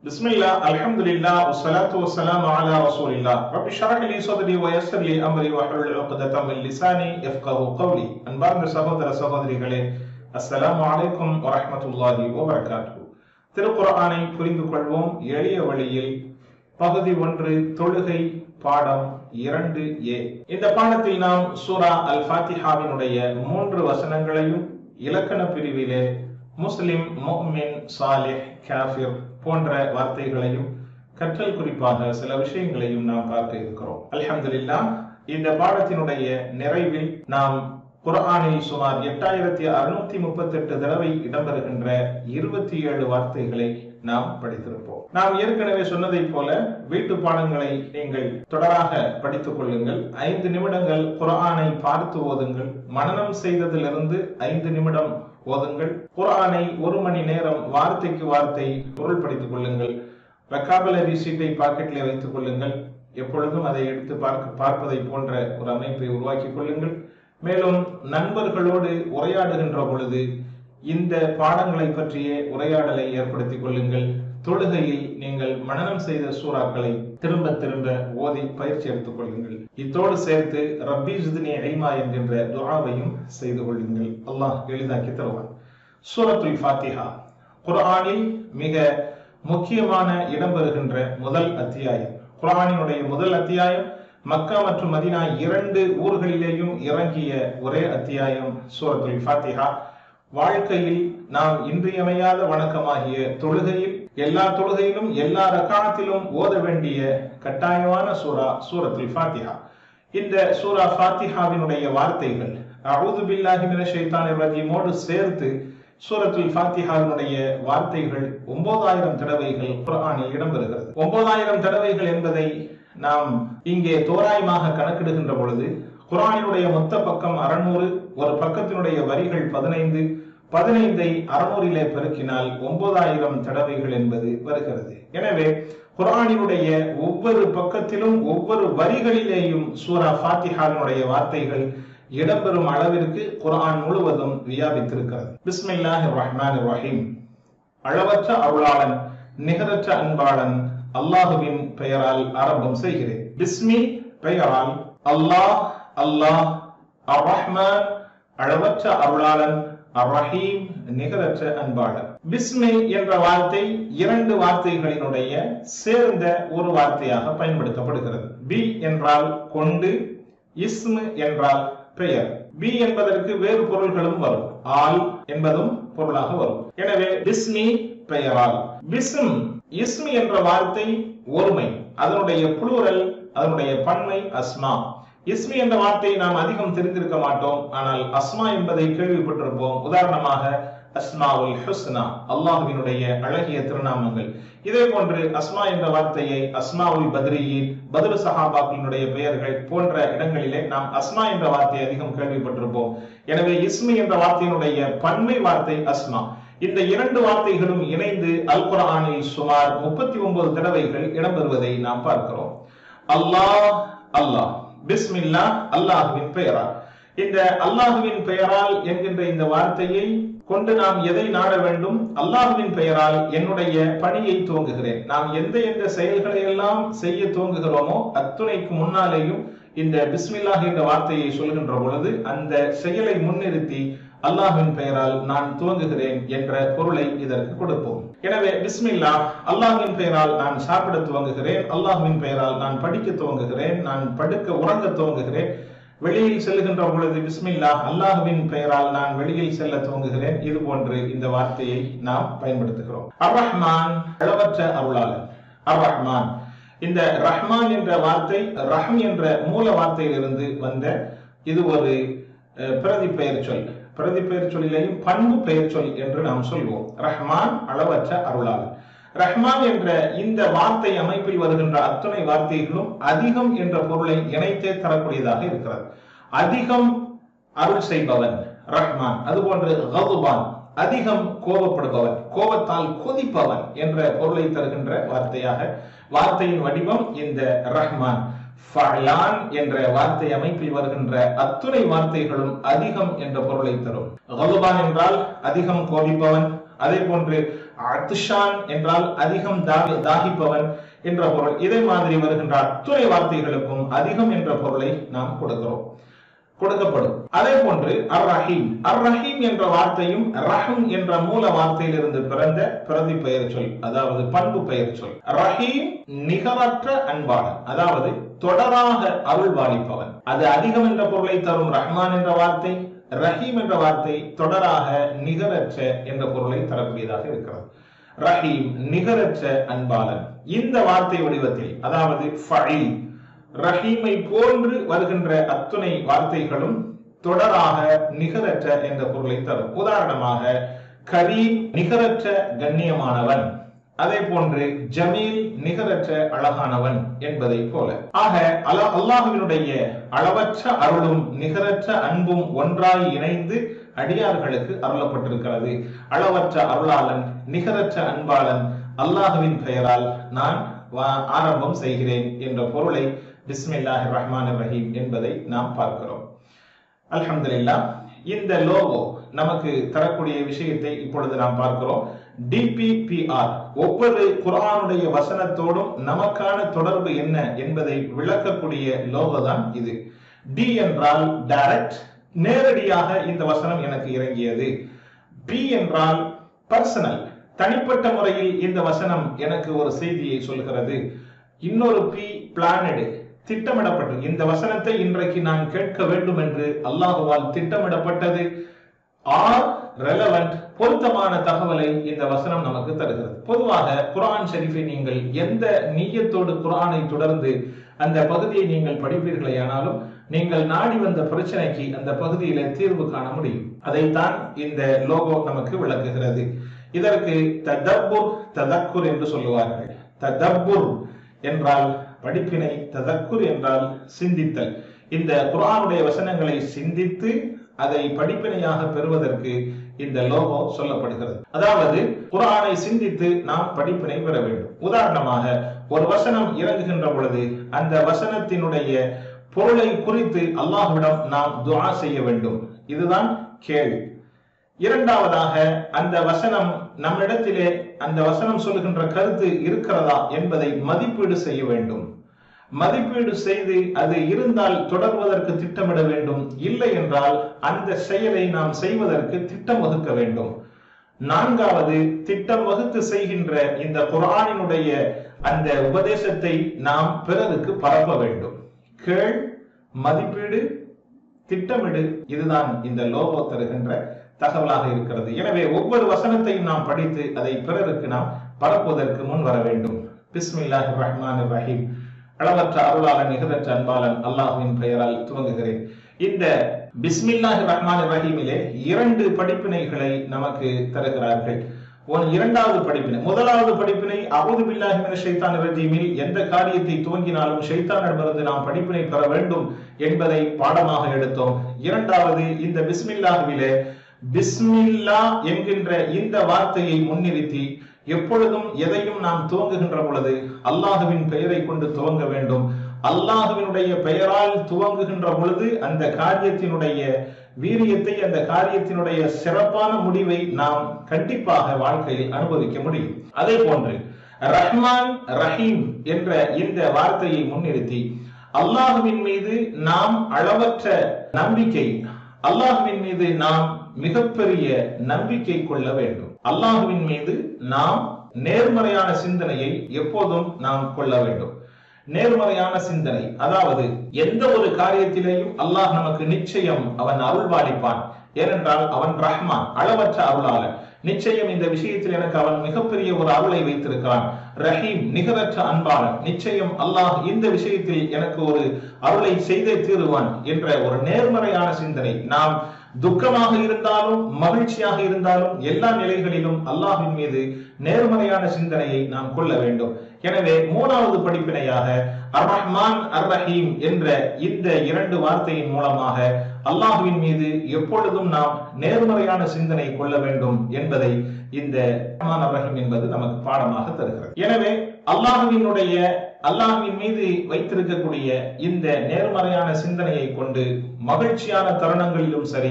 بسم الله الحمد لله والصلاة والسلام على رسول الله رب اشرح لي صدري ويسر لي أمري واحلل عقدة من لساني يفقه قولي அன்பார்ந்த சகோதர சகோதரிகளே அஸ்ஸலாமு அலைக்கும் வரஹ்மத்துல்லாஹி வபரகாத்துஹு திருக்குர்ஆனை புரிந்து கொள்வோம் எளிய வழியில் பகுதி ஒன்று தொழுகை பாடம் இரண்டு ஏ இந்த பாடத்தில் நாம் சூரா அல் ஃபாத்திஹாவினுடைய மூன்று வசனங்களையும் இலக்கண பிரிவிலே முஸ்லிம் முஃமின் சாலிஹ் காஃபிர் போன்ற வார்த்தைகளையும் கற்றல் குறிப்பாக சில விஷயங்களையும் நாம் பார்க்க இருக்கிறோம் அல்ஹம்துலில்லாஹ் இந்த பாடத்தினுடைய நிறைவில் நாம் குர்ஆனில் சுமார் எட்டாயிரத்தி அறுநூத்தி முப்பத்தி எட்டு தடவை இடம்பெறுகின்ற இருபத்தி ஏழு வார்த்தைகளை நாம் படித்திருப்போம் நாம் ஏற்கனவே சொன்னதைப் போல வீட்டு பாடங்களை நீங்கள் தொடராக படித்துக் கொள்ளுங்கள் ஐந்து நிமிடங்கள் குர்ஆனை பார்த்து ஓதுங்கள் மனனம் செய்ததிலிருந்து ஐந்து நிமிடம் ஓதுங்கள் குர்ஆனை ஒரு மணி நேரம் வார்த்தைக்கு வார்த்தை பொருள் படித்துக் கொள்ளுங்கள் வெக்காபுலரி சீட்டை பாக்கெட்டிலே வைத்துக் கொள்ளுங்கள் எப்பொழுதும் அதை எடுத்து பார்க்க பார்ப்பதை போன்ற ஒரு அமைப்பை உருவாக்கிக் கொள்ளுங்கள் மேலும் நண்பர்களோடு உரையாடுகின்ற பொழுது இந்த பாடங்களை பற்றிய உரையாடலை ஏற்படுத்திக் கொள்ளுங்கள் தொழுகையில் நீங்கள் மனனம் செய்த சூறாக்களை திரும்ப திரும்ப ஓதி பயிற்சி எடுத்துக் கொள்ளுங்கள் இத்தோடு சேர்த்து ரப்பி ஜித்னி ஐமா என்கின்ற துஆவையும் செய்து கொள்ளுங்கள் அல்லாஹ் எளிதாக்கி தருவான் சூரத்துல் ஃபாத்திஹா குர்ஆனில் மிக முக்கியமான இடம்பெறுகின்ற முதல் அத்தியாயம் குர்ஆனினுடைய முதல் அத்தியாயம் மக்கா மற்றும் மதினா இரண்டு ஊர்களிலேயும் இறங்கிய ஒரே அத்தியாயம் சூரத்துல் ஃபாத்திஹா வாழ்க்கையில் நாம் இன்றியமையாத வணக்கமாகிய தொழுகையில் எல்லா தொழுகையிலும் எல்லா ரகாத்திலும் ஓத வேண்டிய கட்டாயமான சூரா சூரத்துல் ஃபாத்திஹா இந்த சூரா ஃபாத்திஹாவினுடைய வார்த்தைகள் அவுது பில்லாஹி மினஷ் ஷைத்தானிர் ரஜீமோடு சேர்த்து சூரத்துல் ஃபாத்திஹாவினுடைய வார்த்தைகள் ஒன்பதாயிரம் தடவைகள் குர்ஆனில் இடம்பெறுகிறது ஒன்பதாயிரம் தடவைகள் என்பதை நாம் இங்கே தோராயமாக கணக்கிடுகின்ற பொழுது குரானினுடைய மொத்த பக்கம் அறுநூறு ஒரு பக்கத்தினுடைய வரிகள் பதினைந்து பதினைந்தை அறுநூறிலே பெருக்கினால் ஒன்பதாயிரம் தடவைகள் என்பது வருகிறது எனவே குரானினுடைய ஒவ்வொரு பக்கத்திலும் ஒவ்வொரு வரிகளிலேயும் சூரா ஃபாத்திஹாவினுடைய வார்த்தைகள் இடம்பெறும் அளவிற்கு குரான் முழுவதும் வியாபித்திருக்கிறது பிஸ்மில்லாஹி ரஹ்மான் ரஹீம் அளவற்ற அருளாளன் நிகரற்ற அன்பாளன் அல்லாஹுவின் பெயரால் ஆரம்பம் செய்கிறேன் பிஸ்மி பெயரால் அல்லாஹ் அல்லாஹ் அர் ரஹ்மான் அளவற்ற அருளாளன் அர் ரஹீம் நிகரற்ற அன்பாளன் பிஸ்மி என்ற வார்த்தை இரண்டு வார்த்தைகளினுடைய சேர்ந்த ஒரு வார்த்தையாக பயன்படுத்தப்படுகிறது பி என்றால் கொண்டு இஸ்மு என்றால் பெயர் பி என்பதற்கு வேறு பொருள்களும் வரும் ஆல் என்பதும் பொருளாக வரும் எனவே பிஸ்மி பெயரால் பிஸ்ம் இஸ்மி என்ற வார்த்தை ஒருமை அதனுடைய புளூரல் அதனுடைய பன்மை அஸ்மா இஸ்மி என்ற வார்த்தையை நாம் அதிகம் தெரிந்திருக்க மாட்டோம் ஆனால் அஸ்மா என்பதை கேள்விப்பட்டிருப்போம் உதாரணமாக அஸ்மாவுல் ஹுஸ்னா அல்லாஹுவினுடைய அழகிய திருநாமங்கள் இதே போன்று அஸ்மா என்ற வார்த்தையை அஸ்மாவுல் பத்ரியின் பத்ரு சஹாபாக்களினுடைய பெயர்கள் போன்ற இடங்களிலே நாம் அஸ்மா என்ற வார்த்தையை அதிகம் கேள்விப்பட்டிருப்போம் எனவே இஸ்மி என்ற வார்த்தையினுடைய பன்மை வார்த்தை அஸ்மா இந்த இரண்டு வார்த்தைகளும் இணைந்து அல் குரானில் சுமார் முப்பத்தி ஒன்பது தடவைகள் இடம்பெறுவதை நாம் பார்க்கிறோம் அல்லாஹ் அல்லாஹ் பிஸ்மில்லா அல்லாஹுவின் பெயரால் இந்த அல்லாஹுவின் பெயரால் என்கின்ற இந்த வார்த்தையை கொண்டு நாம் எதை நாட வேண்டும் அல்லாஹுவின் பெயரால் என்னுடைய பணியை துவங்குகிறேன் நாம் எந்த எந்த செயல்களை எல்லாம் செய்ய துவங்குகிறோமோ அத்துணைக்கு முன்னாலேயும் இந்த பிஸ்மில்லாஹ் என்ற வார்த்தையை சொல்கின்ற பொழுது அந்த செயலை முன்னிறுத்தி அல்லாஹின் பெயரால் நான் துவங்குகிறேன் என்ற பொருளை இதற்கு கொடுப்போம் எனவே பிஸ்மில்லா அல்லாஹின் பெயரால் நான் சாப்பிட துவங்குகிறேன் அல்லாஹின் பெயரால் நான் படிக்க துவங்குகிறேன் நான் படுக்க உறங்க துவங்குகிறேன் வெளியில் செல்லுகின்ற பொழுது பிஸ்மில்லா அல்லாஹுவின் பெயரால் நான் வெளியில் செல்ல துவங்குகிறேன் இது போன்று இந்த வார்த்தையை நாம் பயன்படுத்துகிறோம் அர் ரஹ்மான் அளவற்ற அருளாளன் அர் ரஹ்மான் இந்த ரஹ்மான் என்ற வார்த்தை ரஹம் என்ற மூல வார்த்தையிலிருந்து வந்த இது ஒரு பிரதி பெயர் சொல் பிரதி பெயர் சொல்லிலேயும் பண்பு பெயர் சொல் என்று நாம் சொல்வோம் ரஹ்மான் அளவற்ற அருளாளர் ரஹ்மான் என்ற இந்த வார்த்தை அமைப்பில் வருகின்ற அத்துணை வார்த்தைகளும் அதிகம் என்ற பொருளை இணைத்தே தரக்கூடியதாக இருக்கிறது அதிகம் அருள் செய்பவன் ரஹ்மான் அதுபோன்று கதுபான் அதிகம் கோபப்படுபவன் கோபத்தால் கொதிப்பவன் என்ற பொருளை தருகின்ற வார்த்தையாக வார்த்தையின் வடிவம் இந்த ரஹ்மான் ஃபலான் என்ற வார்த்தை அமைப்பில் வருகின்ற அத்துணை வார்த்தைகளும் அதிகம் என்ற பொருளை தரும் கலுபான் என்றால் அதிகம் கோபிப்பவன் அதே போன்று அத்துஷான் என்றால் அதிகம் தாகி தாகிப்பவன் என்ற பொருள் இதே மாதிரி வருகின்ற அத்துணை வார்த்தைகளுக்கும் அதிகம் என்ற பொருளை நாம் கொடுக்கிறோம் கொடுக்கப்படும் அதே போன்று அர் ரஹீம் அர் ரஹீம் என்ற வார்த்தையும் ரஹம் என்ற மூல வார்த்தையிலிருந்து பிறந்த பிரதி பெயர் சொல் அதாவது பண்பு பெயர் சொல் ரஹீம் நிகரற்ற அன்பாளன் அதாவது தொடராக அருள் வாழிப்பவன் அது அதிகம் என்ற பொருளை தரும் ரஹ்மான் என்ற வார்த்தை ரஹீம் என்ற வார்த்தை தொடராக நிகரற்ற என்ற பொருளை தரக்கூடியதாக இருக்கிறது ரஹீம் நிகரற்ற அன்பாளன் இந்த வார்த்தை வடிவத்தில் அதாவது ஃபயில் ரஹீமை போன்று வருகின்ற அத்துணை வார்த்தைகளும் தொடராக நிகரற்ற என்ற பொருளை தரும் உதாரணமாக கரீம் நிகரற்ற கண்ணியமானவன் அதே போன்று ஜமீல் நிகரற்ற அழகானவன் என்பதை போல ஆக அல அல்லாஹுவினுடைய அளவற்ற அருளும் நிகரற்ற அன்பும் ஒன்றாய் இணைந்து அடியார்களுக்கு அருளப்பட்டிருக்கிறது அளவற்ற அருளாளன் நிகரற்ற அன்பாளன் அல்லாஹுவின் பெயரால் நான் ஆரம்பம் செய்கிறேன் என்ற பொருளை பிஸ்மில்லாஹி ரஹ்மான் ரஹீம் என்பதை நாம் பார்க்கிறோம் அல்ஹம்துலில்லா இந்த லோகோ நமக்கு தரக்கூடிய விஷயத்தை இப்பொழுது நாம் பார்க்கிறோம் டிபிபிஆர் ஒவ்வொரு குரானுடைய வசனத்தோடும் நமக்கான தொடர்பு என்ன என்பதை விளக்கக்கூடிய லோகோ தான் இது டி என்றால் டைரக்ட் நேரடியாக இந்த வசனம் எனக்கு இறங்கியது பி என்றால் பர்சனல் தனிப்பட்ட முறையில் இந்த வசனம் எனக்கு ஒரு செய்தியை சொல்கிறது இன்னொரு பி பிளானடு திட்டமிடப்பட்டது இந்த வசனத்தை இன்றைக்கு நான் கேட்க வேண்டும் என்று அல்லாஹுவால் திட்டமிடப்பட்டது ஆர் ரெலவெண்ட் பொருத்தமான தகவலை இந்த வசனம் நமக்கு தருகிறது பொதுவாக குரான் ஷெரீஃபை நீங்கள் எந்த நீயத்தோடு குரானை தொடர்ந்து அந்த பகுதியை நீங்கள் படிப்பீர்களே ஆனாலும் நீங்கள் நாடி வந்த பிரச்சனைக்கு அந்த பகுதியில தீர்வு காண முடியும் அதைத்தான் இந்த லோகோ நமக்கு விளக்குகிறது இதற்கு ததப்புர் ததக்குர் என்று சொல்லுவார்கள் ததப்புர் என்றால் படிப்பினை ததக்குர் என்றால் சிந்தித்தல் இந்த குரானுடைய வசனங்களை சிந்தித்து அதை படிப்பினையாக பெறுவதற்கு இந்த லோகோ சொல்லப்படுகிறது அதாவது குரானை சிந்தித்து நாம் படிப்பினை பெற வேண்டும் உதாரணமாக ஒரு வசனம் இறங்குகின்ற பொழுது அந்த வசனத்தினுடைய பொருளை குறித்து அல்லாஹ்விடம் நாம் துஆ செய்ய வேண்டும் இதுதான் கேள்வி இரண்டாவதாக அந்த வசனம் நம்மிடத்திலே அந்த வசனம் சொல்லுகின்ற கருத்து இருக்கிறதா என்பதை மதிப்பீடு செய்ய வேண்டும் மதிப்பீடு செய்து அது இருந்தால் தொடர்வதற்கு திட்டமிட வேண்டும் இல்லை என்றால் அந்த செயலை நாம் செய்வதற்கு திட்டம் வகுக்க வேண்டும் நான்காவது திட்டம் வகுத்து செய்கின்ற இந்த குரானினுடைய அந்த உபதேசத்தை நாம் பிறருக்கு பரப்ப வேண்டும் கேள் மதிப்பீடு திட்டமிடு இதுதான் இந்த லோகோ தருகின்ற தகவலாக இருக்கிறது எனவே ஒவ்வொரு வசனத்தையும் நாம் படித்து அதை பிறருக்கு நாம் பரப்புவதற்கு முன் வர வேண்டும் பிஸ்மில்லாஹ் ரஹ்மான் ரஹீம் அளவற்ற அருளாளன் நிகரற்ற அன்பாளன் அல்லாஹுவின் பெயரால் துவங்குகிறேன் இந்த பிஸ்மில்லாஹ் ரஹ்மான் ரஹீமிலே இரண்டு படிப்பினைகளை நமக்கு தருகிறார்கள் ஒன் இரண்டாவது படிப்பினை முதலாவது படிப்பினை அவுது பில்லாஹி மின ஷைத்தான் ரஜீமில் எந்த காரியத்தை துவங்கினாலும் ஷைத்தானிடமிருந்து நாம் படிப்பினை பெற வேண்டும் என்பதை பாடமாக எடுத்தோம் இரண்டாவது இந்த பிஸ்மில்லாஹ்விலே பிஸ்மில்லா என்கின்ற இந்த வார்த்தையை முன்னிறுத்தி எப்பொழுதும் எதையும் நாம் துவங்குகின்ற பொழுது அல்லாஹுவின் பெயரை கொண்டு துவங்க வேண்டும் அல்லாஹுவினுடைய பெயரால் துவங்குகின்ற பொழுது அந்த காரியத்தினுடைய வீரியத்தை அந்த காரியத்தினுடைய சிறப்பான முடிவை நாம் கண்டிப்பாக வாழ்க்கையில் அனுபவிக்க முடியும் அதே போன்று ரஹ்மான் ரஹீம் என்ற இந்த வார்த்தையை முன்னிறுத்தி அல்லாஹுவின் மீது நாம் அளவற்ற நம்பிக்கை அல்லாஹுவின் மீது நாம் மிகப்பெரிய நம்பிக்கை கொள்ள வேண்டும் அல்லாஹுவின் மீது நாம் நேர்மறையான சிந்தனையை எப்போதும் நாம் கொள்ள வேண்டும் நேர்மறையான சிந்தனை அதாவது எந்த ஒரு காரியத்திலேயும் அல்லாஹ் நமக்கு நிச்சயம் அவன் அருள்வாளிப்பான் ஏனென்றால் அவன் ரஹ்மான் அளவற்ற அருளாளன் நிச்சயம் இந்த விஷயத்தில் எனக்கு அவன் மிகப்பெரிய ஒரு அருளை வைத்திருக்கிறான் ரஹீம் நிகரற்ற அன்பாளன் நிச்சயம் அல்லாஹ் இந்த விஷயத்தில் எனக்கு ஒரு அருளை செய்தே தீருவான் என்ற ஒரு நேர்மறையான சிந்தனை நாம் துக்கமாக இருந்தாலும் மகிழ்ச்சியாக இருந்தாலும் எல்லா நிலைகளிலும் அல்லாஹின் மீது நேர்மறையான சிந்தனையை நாம் கொள்ள வேண்டும் எனவே மூணாவது படிப்பினையாக அர் ரஹ்மான் அர் ரஹீம் என்ற இந்த இரண்டு வார்த்தையின் மூலமாக அல்லாஹுவின் மீது எப்பொழுதும் நாம் நேர்மறையான சிந்தனை கொள்ள வேண்டும் என்பதை இந்த ரஹ்மான் அர் ரஹீம் என்பது நமக்கு பாடமாக தருகிறது எனவே அல்லாஹுவினுடைய அல்லாஹுவின் மீது வைத்திருக்கக்கூடிய இந்த நேர்மறையான சிந்தனையை கொண்டு மகிழ்ச்சியான தருணங்களிலும் சரி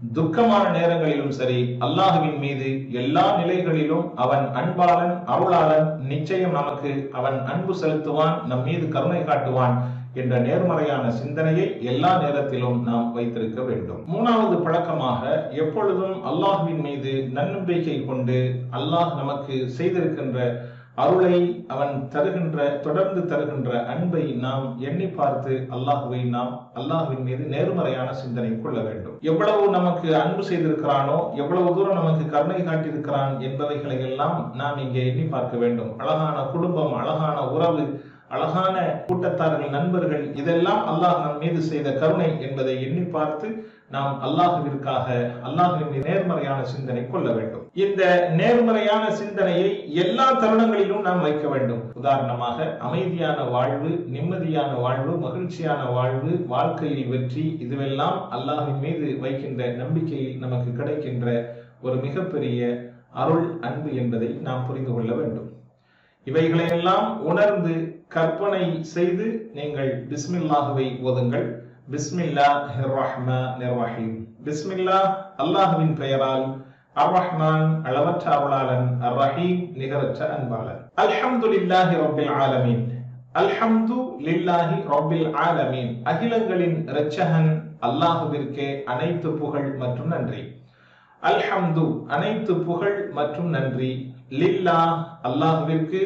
துக்கமான நேரங்களிலும் சரி அல்லாஹுவின் மீது எல்லா நிலைகளிலும் அவன் அன்பாளன் அருளாளன் நிச்சயம் நமக்கு அவன் அன்பு செலுத்துவான் நம் மீது கருணை காட்டுவான் என்ற நேர்மறையான சிந்தனையை எல்லா நேரத்திலும் நாம் வைத்திருக்க வேண்டும் மூணாவது பழக்கமாக எப்பொழுதும் அல்லாஹுவின் மீது நன்னம்பிக்கை கொண்டு அல்லாஹ் நமக்கு செய்திருக்கின்ற அருளை அவன் தருகின்ற தொடர்ந்து தருகின்ற அன்பை நாம் எண்ணி பார்த்து அல்லாஹுவை நாம் அல்லாஹுவின் மீது நேர்மறையான சிந்தனை கொள்ள வேண்டும் எவ்வளவு நமக்கு அன்பு செய்திருக்கிறானோ எவ்வளவு தூரம் நமக்கு கருணை காட்டியிருக்கிறான் என்பவைகளை எல்லாம் நாம் இங்கே எண்ணி பார்க்க வேண்டும் அழகான குடும்பம் அழகான உறவு அழகான கூட்டத்தார்கள் நண்பர்கள் இதெல்லாம் அல்லாஹ் நம் மீது செய்த கருணை என்பதை எண்ணி பார்த்து நாம் அல்லாஹுவிற்காக அல்லாஹுவின் மீது நேர்மறையான சிந்தனை கொள்ள வேண்டும் இந்த நேர்மறையான சிந்தனையை எல்லா தருணங்களிலும் நாம் வைக்க வேண்டும் உதாரணமாக அமைதியான வாழ்வு நிம்மதியான வாழ்வு மகிழ்ச்சியான வாழ்வு வாழ்க்கையில் வெற்றி இதுவெல்லாம் அல்லாஹின் மீது வைக்கின்ற நம்பிக்கையில் நமக்கு கிடைக்கின்ற ஒரு மிகப்பெரிய அருள் அன்பு என்பதை நாம் புரிந்து கொள்ள வேண்டும் இவைகளையெல்லாம் உணர்ந்து கற்பனை செய்து நீங்கள் பிஸ்மில்லாஹுவை ஓதுங்கள் பிஸ்மில்லா ரஹ்மான் ரஹீம் பிஸ்மில்லா அல்லாஹுவின் பெயரால் அர் ரஹ்மான் அளவற்ற அருளாளன் அர் ரஹீம் நிகரற்ற அன்பாளன் அல்ஹம்துலில்லாஹி ரப்பில் ஆலமீன் அல்ஹம்து லில்லாஹி ரப்பில் ஆலமீன் அகிலங்களின் இரட்சகன் அல்லாஹுவிற்கே அனைத்து புகழ் மற்றும் நன்றி அல்ஹம்து அனைத்து புகழ் மற்றும் நன்றி லில்லா அல்லாஹுவிற்கு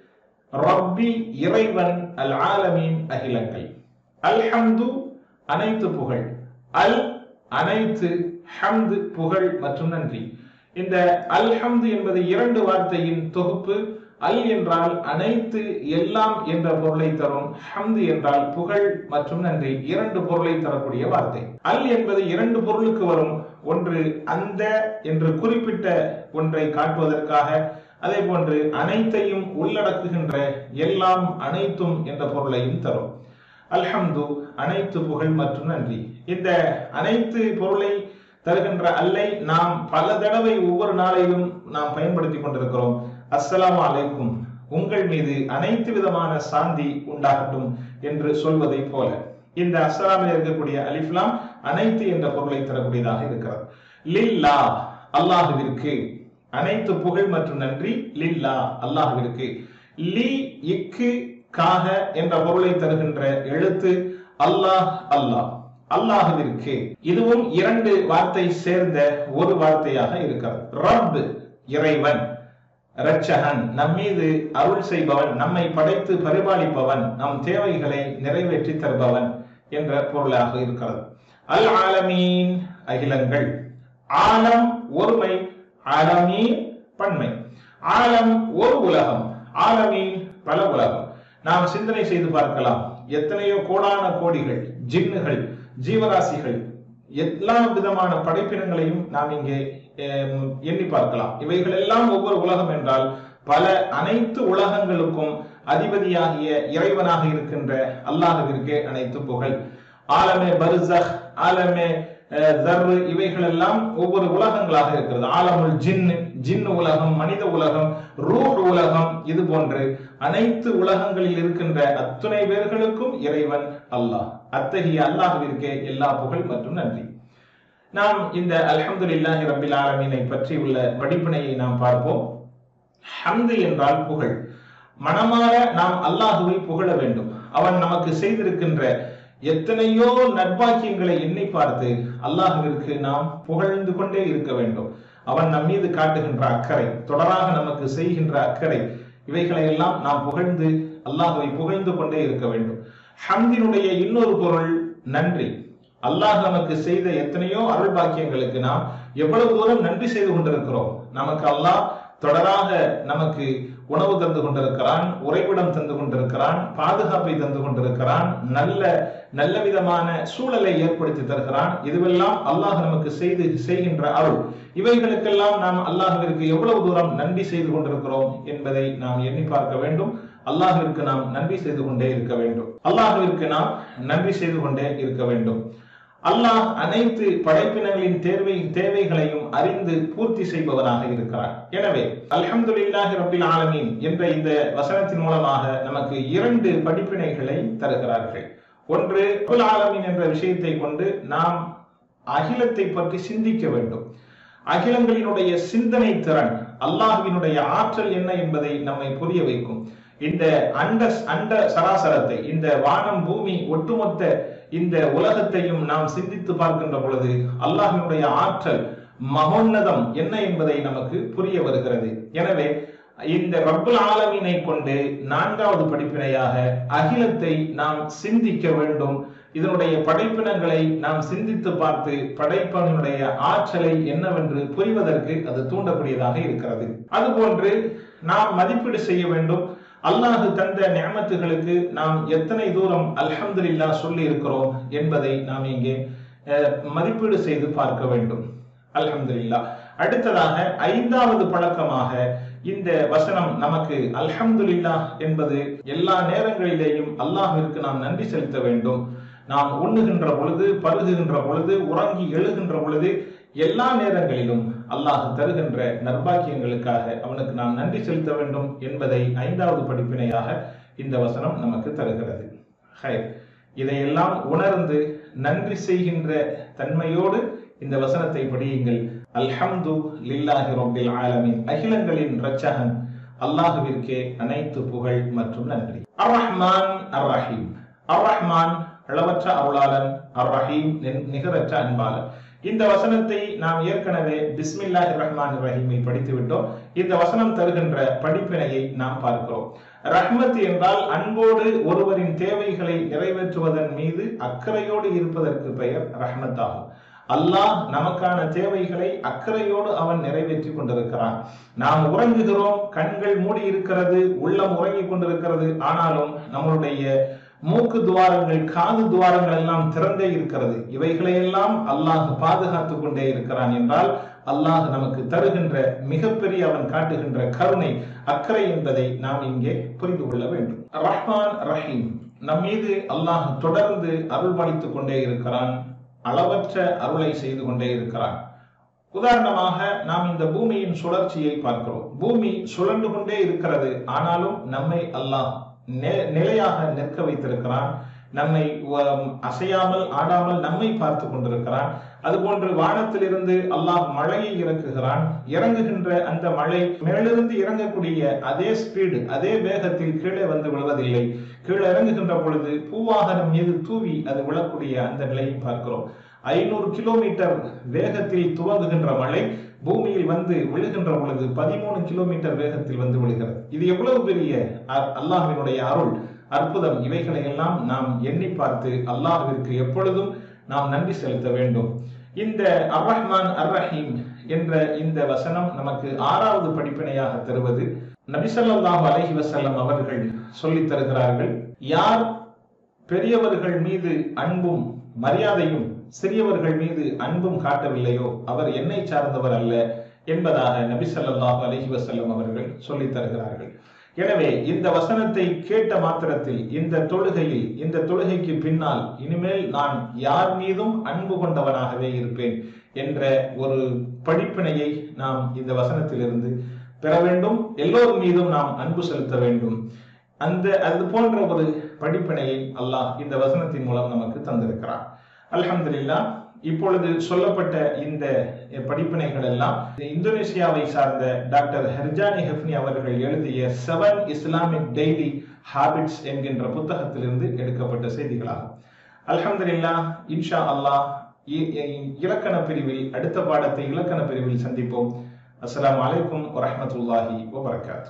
ரப்பி இறைவன் அல் ஆலமீன் அகிலங்கள் அல்ஹம்து அனைத்து புகழ் அல் அனைத்து ஹம்து புகழ் மற்றும் நன்றி இந்த அல்ஹம்து என்பது இரண்டு வார்த்தையின் தொகுப்பு அல் என்றால் அனைத்து எல்லாம் என்ற பொருளை தரும் ஹம்து என்றால் புகழ் மற்றும் நன்றி இரண்டு பொருளை தரக்கூடிய வார்த்தை அல் என்பது இரண்டு பொருளுக்கு வரும் ஒன்று அந்த என்று குறிப்பிட்ட ஒன்றை காட்டுவதற்காக அதே போன்று அனைத்தையும் உள்ளடக்குகின்ற எல்லாம் அனைத்தும் என்ற பொருளையும் தரும் அல்ஹம்து அனைத்து புகழ் மற்றும் நன்றி இந்த அனைத்து பொருளை தருகின்ற அல்லை நாம் பல தடவை ஒவ்வொரு நாளையிலும் நாம் பயன்படுத்தி கொண்டிருக்கிறோம் அஸ்ஸலாமு அலைக்கும் உங்கள் மீது அனைத்து விதமான சாந்தி உண்டாகட்டும் என்று சொல்வதை போல இந்த அஸ்ஸலாமில் இருக்கக்கூடிய அலிஃப்லாம் அனைத்து என்ற பொருளை தரக்கூடியதாக இருக்கிறது லில்லா அல்லாஹுவிற்கு அனைத்து புகழ் மற்றும் நன்றி லில்லா அல்லாஹுவிற்கு லி இக்கு காக என்ற பொருளை தருகின்ற எழுத்து அல்லாஹ் அல்லாஹ் அல்லாஹுவிற்கு இதுவும் இரண்டு வார்த்தை சேர்ந்த ஒரு வார்த்தையாக இருக்கிறது ரப் இறைவன் இரட்சகன் நம்மீது அருள் செய்பவன் நம்மை படைத்து பரிபாலிப்பவன் நம் தேவைகளை நிறைவேற்றி தருபவன் என்ற பொருளாக இருக்கிறது அல் ஆலமீன் அகிலங்கள் ஆலம் ஒருமை ஆலமீன் பன்மை ஆலம் ஒரு உலகம் ஆலமீன் பல உலகம் நாம் சிந்தனை செய்து பார்க்கலாம் எத்தனையோ கோடான கோடிகள் ஜின்னுகள் ஜீவராசிகள் எல்லா விதமான படைப்பினங்களையும் நாம் இங்கே எண்ணி பார்க்கலாம் இவைகள் எல்லாம் ஒவ்வொரு உலகம் என்றால் பல அனைத்து உலகங்களுக்கும் அதிபதியாகிய இறைவனாக இருக்கின்ற அல்லாஹுவிற்கே அனைத்து புகழ் ஆலமே பர்சக் ஆலமே தர்ரு இவைகள் எல்லாம் ஒவ்வொரு உலகங்களாக இருக்கிறது ஆலமுல் ஜின் ஜின் உலகம் மனித உலகம் ரூஹ் உலகம் இது போன்று அனைத்து உலகங்களில் இருக்கின்ற அத்துணை பேர்களுக்கும் இறைவன் அல்லாஹ் அத்தகைய அல்லாஹுவிற்கே எல்லா புகழ் மற்றும் நன்றி நாம் இந்த அல்ஹம்துலில்லாஹி ரபில் ஆலமீனை பற்றி உள்ள படிப்பினையை நாம் பார்ப்போம் ஹம்து என்றால் புகழ் மனமாற நாம் அல்லாஹுவை புகழ வேண்டும் அவன் நமக்கு செய்திருக்கின்ற எத்தனையோ நட்பாக்கியங்களை எண்ணி பார்த்து அல்லாஹுவிற்கு நாம் புகழ்ந்து கொண்டே இருக்க வேண்டும் அவன் நம் மீது காட்டுகின்ற அக்கறை தொடராக நமக்கு செய்கின்ற அக்கறை இவைகளை எல்லாம் நாம் புகழ்ந்து அல்லாஹுவை புகழ்ந்து கொண்டே இருக்க வேண்டும் ஹம்தினுடைய இன்னொரு பொருள் நன்றி அல்லாஹ் நமக்கு செய்த எத்தனையோ அருள் பாக்கியங்களுக்கு நாம் எவ்வளவு தூரம் நன்றி செய்து கொண்டிருக்கிறோம் நமக்கு அல்லாஹ் தொடராக நமக்கு உணவு தந்து கொண்டிருக்கிறான் உறைவிடம் தந்து கொண்டிருக்கிறான் பாதுகாப்பை தந்து கொண்டிருக்கிறான் நல்ல நல்ல விதமான சூழலை ஏற்படுத்தி தருகிறான் இதுவெல்லாம் அல்லாஹ் நமக்கு செய்து செய்கின்ற அருள் இவைகளுக்கெல்லாம் நாம் அல்லாஹுவிற்கு எவ்வளவு தூரம் நன்றி செய்து கொண்டிருக்கிறோம் என்பதை நாம் எண்ணி பார்க்க வேண்டும் அல்லாஹிற்கு நாம் நன்றி செய்து கொண்டே இருக்க வேண்டும் அல்லாஹுவிற்கு நாம் நன்றி செய்து கொண்டே இருக்க வேண்டும் அல்லாஹ் அனைத்து படைப்பினங்களின் தேவை தேவைகளையும் அறிந்து பூர்த்தி செய்பவனாக இருக்கிறார் எனவே அல்ஹம்துலில்லாஹி ரபில் ஆலமீன் என்ற இந்த வசனத்தின் மூலமாக நமக்கு இரண்டு படிப்பினைகளை தருகிறார்கள் ஒன்று ரபுல் ஆலமீன் என்ற விஷயத்தை கொண்டு நாம் அகிலத்தை பற்றி சிந்திக்க வேண்டும் அகிலங்களினுடைய சிந்தனை திறன் அல்லாஹ்வினுடைய ஆற்றல் என்ன என்பதை நம்மை புரிய வைக்கும் இந்த அண்ட அண்ட சராசரத்தை இந்த வானம் பூமி ஒட்டுமொத்த இந்த உலகத்தையும் நாம் சிந்தித்து பார்க்கின்ற பொழுது அல்லாஹினுடைய ஆற்றல் மகோன்னதம் என்ன என்பதை நமக்கு புரிய வருகிறது எனவே இந்த ரப்புல் ஆலமீனை கொண்டு நான்காவது படிப்பினையாக அகிலத்தை நாம் சிந்திக்க வேண்டும் இதனுடைய படைப்பினங்களை நாம் சிந்தித்து பார்த்து படைப்பனுடைய ஆற்றலை என்னவென்று புரிவதற்கு அது தூண்டக்கூடியதாக இருக்கிறது அதுபோன்று நாம் மதிப்பீடு செய்ய வேண்டும் அல்லாஹு தந்த நியமத்துகளுக்கு நாம் எத்தனை தூரம் அல்ஹம்துலில்லா சொல்லி இருக்கிறோம் என்பதை நாம் இங்கே மதிப்பீடு செய்து பார்க்க வேண்டும் அல்ஹம்துலில்லா அடுத்ததாக ஐந்தாவது பழக்கமாக இந்த வசனம் நமக்கு அல்ஹம்துலில்லா என்பது எல்லா நேரங்களிலேயும் அல்லாஹிற்கு நாம் நன்றி செலுத்த வேண்டும் நாம் உண்ணுகின்ற பொழுது பருகுகின்ற பொழுது உறங்கி எழுகின்ற பொழுது எல்லா நேரங்களிலும் அல்லாஹ் தருகின்ற நர்பாக்கியங்களுக்காக அவனுக்கு நாம் நன்றி செலுத்த வேண்டும் என்பதை ஐந்தாவது படிப்பினையாக இந்த வசனம் நமக்கு தருகிறது ஹை இதையெல்லாம் உணர்ந்து நன்றி செய்கின்ற தன்மையோடு இந்த வசனத்தை படியுங்கள் அல்ஹம்து லில்லாஹி ரப்பில் ஆலமின் அகிலங்களின் ரச்சகன் அல்லாஹுவிற்கே அனைத்து புகழ் மற்றும் நன்றி அர் ரஹ்மான் அர் ரஹீம் அர் ரஹ்மான் அளவற்ற அருளாளன் அர் ரஹீம் நிகரற்ற அன்பாளன் இந்த வசனத்தை நாம் ஏற்கனவே பிஸ்மில்லாஹி ரஹ்மான் ரஹீமில் படித்து விட்டோம் இந்த வசனம் தருகின்ற படிப்பினையை நாம் பார்க்கிறோம் ரஹ்மத் என்றால் அன்போடு ஒருவரின் தேவைகளை நிறைவேற்றுவதன் மீது அக்கறையோடு இருப்பதற்கு பெயர் ரஹ்மத் ஆகும் அல்லாஹ் நமக்கான தேவைகளை அக்கறையோடு அவன் நிறைவேற்றி கொண்டிருக்கிறான் நாம் உறங்குகிறோம் கண்கள் மூடி இருக்கிறது உள்ளம் உறங்கிக் கொண்டிருக்கிறது ஆனாலும் நம்மளுடைய மூக்கு துவாரங்கள் காது துவாரங்கள் எல்லாம் திறந்தே இருக்கிறது இவைகளையெல்லாம் அல்லாஹ் பாதுகாத்துக் கொண்டே இருக்கிறான் என்றால் அல்லாஹ் நமக்கு தருகின்ற மிகப்பெரிய அவன் காட்டுகின்ற கருணை அக்கறை என்பதை நாம் இங்கே புரிந்து கொள்ள வேண்டும் ரஹ்மான் ரஹீம் நம் மீது அல்லாஹ் தொடர்ந்து அருள்பளித்துக் கொண்டே இருக்கிறான் அளவற்ற அருளை செய்து கொண்டே இருக்கிறான் உதாரணமாக நாம் இந்த பூமியின் சுழற்சியை பார்க்கிறோம் பூமி சுழன்று கொண்டே இருக்கிறது ஆனாலும் நம்மை அல்லாஹ் நிலையாக நிற்க வைத்திருக்கிறான் நம்மை அசையாமல் ஆடாமல் நம்மை பார்த்து கொண்டிருக்கிறான் அதுபோன்று வானத்திலிருந்து அல்லாஹ் மழையை இறக்குகிறான் இறங்குகின்ற அந்த மழை மேலிருந்து இறங்கக்கூடிய அதே ஸ்பீடு அதே வேகத்தில் கீழே வந்து விழுவதில்லை கீழே இறங்குகின்ற பொழுது பூவாகனம் மீது தூவி அது விழக்கூடிய அந்த நிலையை பார்க்கிறோம் ஐநூறு கிலோமீட்டர் வேகத்தில் துவங்குகின்ற மழை பூமியில் வந்து விழுகின்ற பொழுது பதிமூணு கிலோமீட்டர் வேகத்தில் வந்து விழுகிறது இது எவ்வளவு பெரிய அல்லாஹினுடைய அருள் அற்புதம் இவைகளை எல்லாம் நாம் எண்ணி பார்த்து அல்லாஹிற்கு எப்பொழுதும் நாம் நன்றி செலுத்த வேண்டும் இந்த அர் ரஹ்மான் அர் ரஹீம் என்ற இந்த வசனம் நமக்கு ஆறாவது படிப்பினையாக தருவது நபிசல்லாஹு அலஹி வசல்லம் அவர்கள் சொல்லித் தருகிறார்கள் யார் பெரியவர்கள் மீது அன்பும் மரியாதையும் சிறியவர்கள் மீது அன்பும் காட்டவில்லையோ அவர் என்னை சார்ந்தவர் அல்ல என்பதாக நபி சொல்லாஹு அலஹி வசல்லம் அவர்கள் சொல்லித் தருகிறார்கள் எனவே இந்த வசனத்தை கேட்ட மாத்திரத்தில் இந்த தொழுகையில் இந்த தொழுகைக்கு பின்னால் இனிமேல் நான் யார் மீதும் அன்பு கொண்டவனாகவே இருப்பேன் என்ற ஒரு படிப்பினையை நாம் இந்த வசனத்திலிருந்து பெற வேண்டும் எல்லோர் மீதும் நாம் அன்பு செலுத்த வேண்டும் அந்த அது போன்ற ஒரு படிப்பினையை அல்லாஹ் இந்த வசனத்தின் மூலம் நமக்கு தந்திருக்கிறார் அல்ஹம்துலில்லா இப்பொழுது சொல்லப்பட்ட இந்த படிப்பினைகள் எல்லாம் இந்தோனேசியாவை சார்ந்த டாக்டர் ஹர்ஜானி ஹெஃப்னி அவர்கள் எழுதிய செவன் இஸ்லாமிக் டெய்லி ஹாபிட்ஸ் என்கின்ற புத்தகத்திலிருந்து எடுக்கப்பட்ட செய்திகளாகும் அல்ஹம்துலில்லா இன்ஷா அல்லாஹ் இலக்கண பிரிவில் அடுத்த பாடத்தை இலக்கண பிரிவில் சந்திப்போம் அஸ்லாம் வலைக்கும் வரமத்துல்லாஹி வபரகாத்து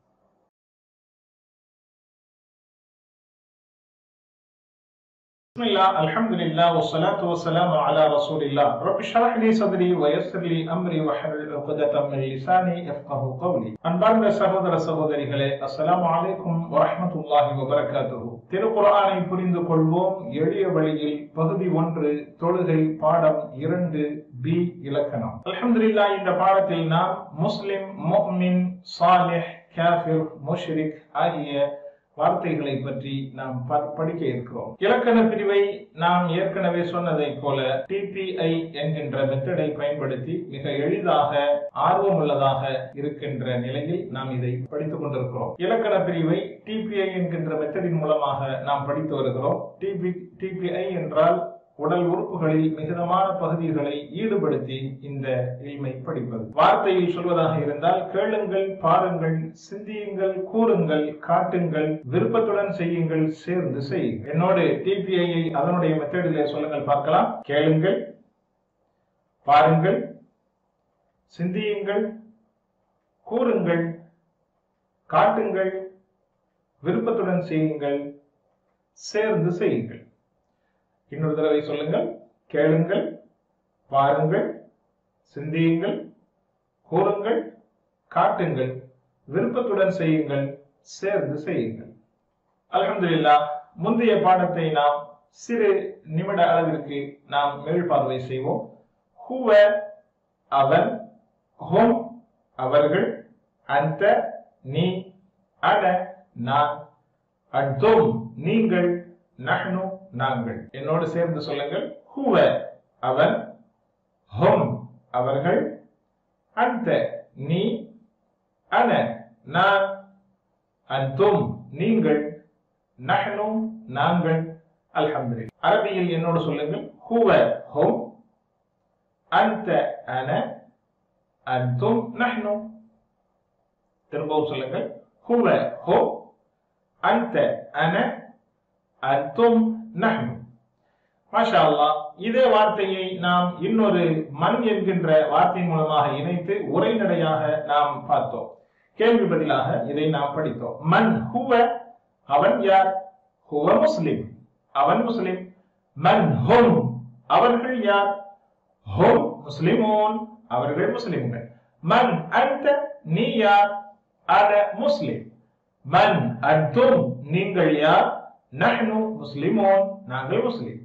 بسم الله الحمد لله والصلاة والسلام على رسول الله رب اشرح لي صدري ويسر لي أمري واحلل عقدة من لساني يفقه قولي அன்பார்ந்த சகோதர சகோதரிகளே அஸ்ஸலாமு அலைக்கும் வரஹ்மத்துல்லாஹி வபரகாத்துஹு திருக்குர்ஆனை புரிந்து கொள்வோம் எளிய வழியில் பகுதி ஒன்று தொழுகை பாடம் இரண்டு பி இலக்கணம் அல்ஹம்துலில்லாஹ் இந்த பாடத்தில் நாம் முஸ்லிம் முஃமின் சாலிஹ் காஃபிர் முஷ்ரிக் ஆகிய வார்த்தைகளை பற்றி நாம் படிக்க இருக்கிறோம் இலக்கண பிரிவை நாம் ஏற்கனவே சொன்னதை போல டிபிஐ என்கின்ற மெத்தடை பயன்படுத்தி மிக எளிதாக ஆர்வமுள்ளதாக இருக்கின்ற நிலையில் நாம் இதை படித்துக் கொண்டிருக்கிறோம் இலக்கண பிரிவை டிபிஐ என்கின்ற மெத்தடின் மூலமாக நாம் படித்து வருகிறோம் டிபி டிபிஐ என்றால் உடல் உறுப்புகளில் மிகுதமான பகுதிகளை ஈடுபடுத்தி இந்த இல்மை படிப்பது வார்த்தையில் சொல்வதாக இருந்தால் கேளுங்கள் பாருங்கள் சிந்தியுங்கள் கூறுங்கள் காட்டுங்கள் விருப்பத்துடன் செய்யுங்கள் சேர்ந்து செய்யுங்கள் என்னோடு டிபிஐயை அதனுடைய மெத்தடிலே சொல்லுங்கள் பார்க்கலாம் கேளுங்கள் பாருங்கள் சிந்தியுங்கள் கூறுங்கள் காட்டுங்கள் விருப்பத்துடன் செய்யுங்கள் சேர்ந்து செய்யுங்கள் இன்னொரு தடவை சொல்லுங்கள் கேளுங்கள் பாருங்கள் சிந்தியுங்கள் கூறுங்கள் காட்டுங்கள் விருப்பத்துடன் செய்யுங்கள் சேர்ந்து செய்யுங்கள் அலமதுல்லா முந்தைய பாடத்தை நாம் சிறு நிமிட அளவிற்கு நாம் மேல்பார்வை செய்வோம் ஹுவ அவன் ஹோம் அவர்கள் அந்த நீ அன நான் அட்தும் நீங்கள் நஹ்னு நாங்கள் என்னோடு சேர்ந்து சொல்லுங்கள் ஹுவ அவன் ஹும் அவர்கள் அந்த நீ அன நான் அன்தும் நீங்கள் நஹ்னு நாங்கள் அல்ஹம்துலில்லாஹ் அரபியில் என்னோடு சொல்லுங்கள் ஹுவ ஹும் அந்த அன அன்தும் நஹ்னு திரும்பவும் சொல்லுங்கள் ஹுவ ஹும் அந்த அன அன்தும் நஹ்னு மாஷா அல்லாஹ் இதே வார்த்தையை நாம் இன்னொரு மண் என்கின்ற வார்த்தையின் மூலமாக இணைத்து உரைநடையாக நாம் பார்த்தோம் கேள்வி பதிலாக இதை நாம் படித்தோம் மன் ஹுவ அவன் யார் ஹுவ முஸ்லிம் அவன் முஸ்லிம் மன் ஹும் அவர்கள் யார் ஹும் முஸ்லிமோன் அவர்கள் முஸ்லிம்கள் மன் அந்த நீ யார் அன முஸ்லிம் மன் அன்தும் நீங்கள் யார் நஹ்னு முஸ்லிமோன் நாங்கள் முஸ்லிம்